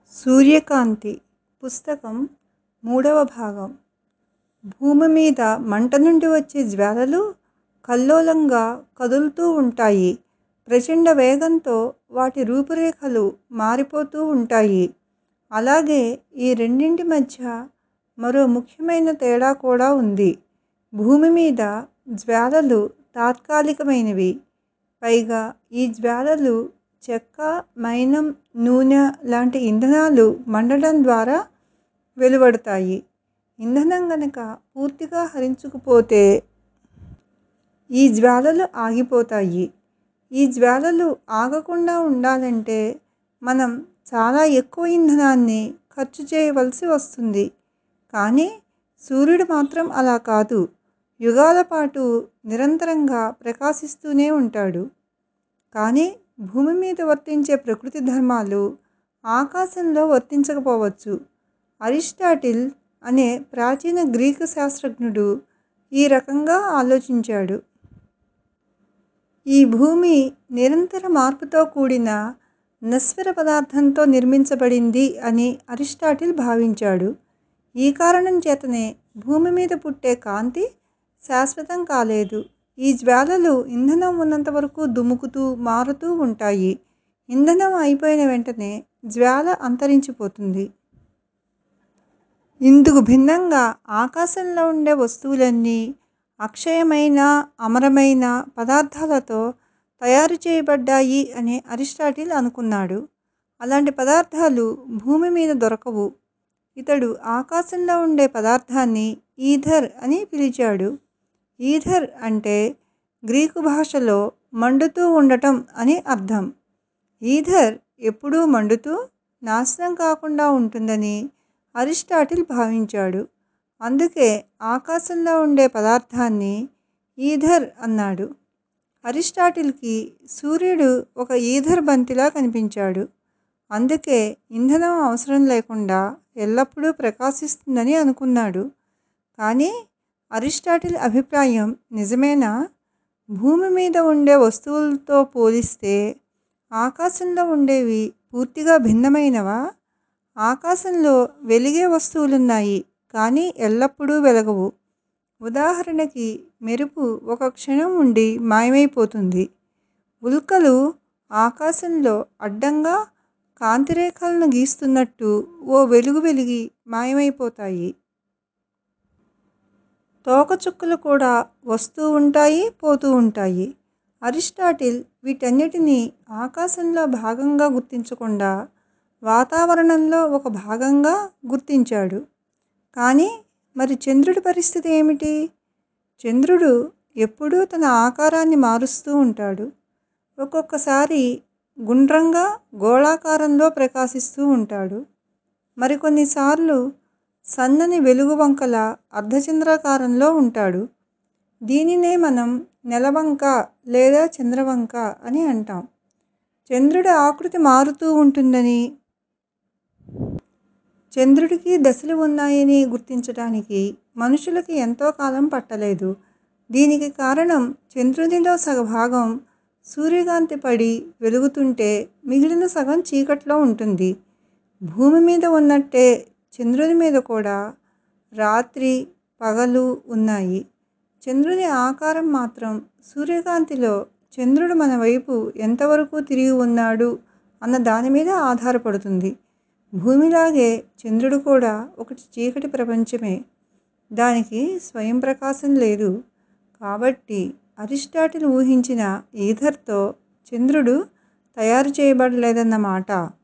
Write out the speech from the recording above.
సూర్యకాంతి పుస్తకం మూడవ భాగం భూమి మీద మంట నుండి వచ్చే జ్వాలలు కల్లోలంగా కదులుతూ ఉంటాయి ప్రచండ వేగంతో వాటి రూపురేఖలు మారిపోతూ ఉంటాయి అలాగే ఈ రెండింటి మధ్య మరో ముఖ్యమైన తేడా కూడా ఉంది భూమి మీద జ్వాలలు తాత్కాలికమైనవి పైగా ఈ జ్వాలలు చెక్క మైనం నూనె లాంటి ఇంధనాలు మండడం ద్వారా వెలువడతాయి ఇంధనం గనక పూర్తిగా హరించుకుపోతే ఈ జ్వాలలు ఆగిపోతాయి ఈ జ్వాలలు ఆగకుండా ఉండాలంటే మనం చాలా ఎక్కువ ఇంధనాన్ని ఖర్చు చేయవలసి వస్తుంది కానీ సూర్యుడు మాత్రం అలా కాదు యుగాల పాటు నిరంతరంగా ప్రకాశిస్తూనే ఉంటాడు కానీ భూమి మీద వర్తించే ప్రకృతి ధర్మాలు ఆకాశంలో వర్తించకపోవచ్చు అరిస్టాటిల్ అనే ప్రాచీన గ్రీకు శాస్త్రజ్ఞుడు ఈ రకంగా ఆలోచించాడు ఈ భూమి నిరంతర మార్పుతో కూడిన నశ్వర పదార్థంతో నిర్మించబడింది అని అరిస్టాటిల్ భావించాడు ఈ కారణం చేతనే భూమి మీద పుట్టే కాంతి శాశ్వతం కాలేదు ఈ జ్వాలలు ఇంధనం ఉన్నంత వరకు దుముకుతూ మారుతూ ఉంటాయి ఇంధనం అయిపోయిన వెంటనే జ్వాల అంతరించిపోతుంది ఇందుకు భిన్నంగా ఆకాశంలో ఉండే వస్తువులన్నీ అక్షయమైన అమరమైన పదార్థాలతో తయారు చేయబడ్డాయి అని అరిస్టాటిల్ అనుకున్నాడు అలాంటి పదార్థాలు భూమి మీద దొరకవు ఇతడు ఆకాశంలో ఉండే పదార్థాన్ని ఈథర్ అని పిలిచాడు ఈథర్ అంటే గ్రీకు భాషలో మండుతూ ఉండటం అని అర్థం ఈథర్ ఎప్పుడూ మండుతూ నాశనం కాకుండా ఉంటుందని అరిస్టాటిల్ భావించాడు అందుకే ఆకాశంలో ఉండే పదార్థాన్ని ఈథర్ అన్నాడు అరిస్టాటిల్కి సూర్యుడు ఒక ఈథర్ బంతిలా కనిపించాడు అందుకే ఇంధనం అవసరం లేకుండా ఎల్లప్పుడూ ప్రకాశిస్తుందని అనుకున్నాడు కానీ అరిస్టాటిల్ అభిప్రాయం నిజమేనా భూమి మీద ఉండే వస్తువులతో పోలిస్తే ఆకాశంలో ఉండేవి పూర్తిగా భిన్నమైనవా ఆకాశంలో వెలిగే వస్తువులున్నాయి కానీ ఎల్లప్పుడూ వెలగవు ఉదాహరణకి మెరుపు ఒక క్షణం ఉండి మాయమైపోతుంది ఉల్కలు ఆకాశంలో అడ్డంగా కాంతిరేఖలను గీస్తున్నట్టు ఓ వెలుగు వెలిగి మాయమైపోతాయి తోకచుక్కలు కూడా వస్తూ ఉంటాయి పోతూ ఉంటాయి అరిస్టాటిల్ వీటన్నిటినీ ఆకాశంలో భాగంగా గుర్తించకుండా వాతావరణంలో ఒక భాగంగా గుర్తించాడు కానీ మరి చంద్రుడి పరిస్థితి ఏమిటి చంద్రుడు ఎప్పుడూ తన ఆకారాన్ని మారుస్తూ ఉంటాడు ఒక్కొక్కసారి గుండ్రంగా గోళాకారంలో ప్రకాశిస్తూ ఉంటాడు మరికొన్నిసార్లు సన్నని వెలుగు వంకల అర్ధచంద్రాకారంలో ఉంటాడు దీనినే మనం నెలవంక లేదా చంద్రవంక అని అంటాం చంద్రుడి ఆకృతి మారుతూ ఉంటుందని చంద్రుడికి దశలు ఉన్నాయని గుర్తించడానికి మనుషులకి ఎంతో కాలం పట్టలేదు దీనికి కారణం చంద్రునిలో సగభాగం సూర్యకాంతి పడి వెలుగుతుంటే మిగిలిన సగం చీకట్లో ఉంటుంది భూమి మీద ఉన్నట్టే చంద్రుని మీద కూడా రాత్రి పగలు ఉన్నాయి చంద్రుని ఆకారం మాత్రం సూర్యకాంతిలో చంద్రుడు మన వైపు ఎంతవరకు తిరిగి ఉన్నాడు అన్న దాని మీద ఆధారపడుతుంది భూమిలాగే చంద్రుడు కూడా ఒకటి చీకటి ప్రపంచమే దానికి స్వయం ప్రకాశం లేదు కాబట్టి అరిస్టాటిల్ ఊహించిన ఈథర్తో చంద్రుడు తయారు చేయబడలేదన్నమాట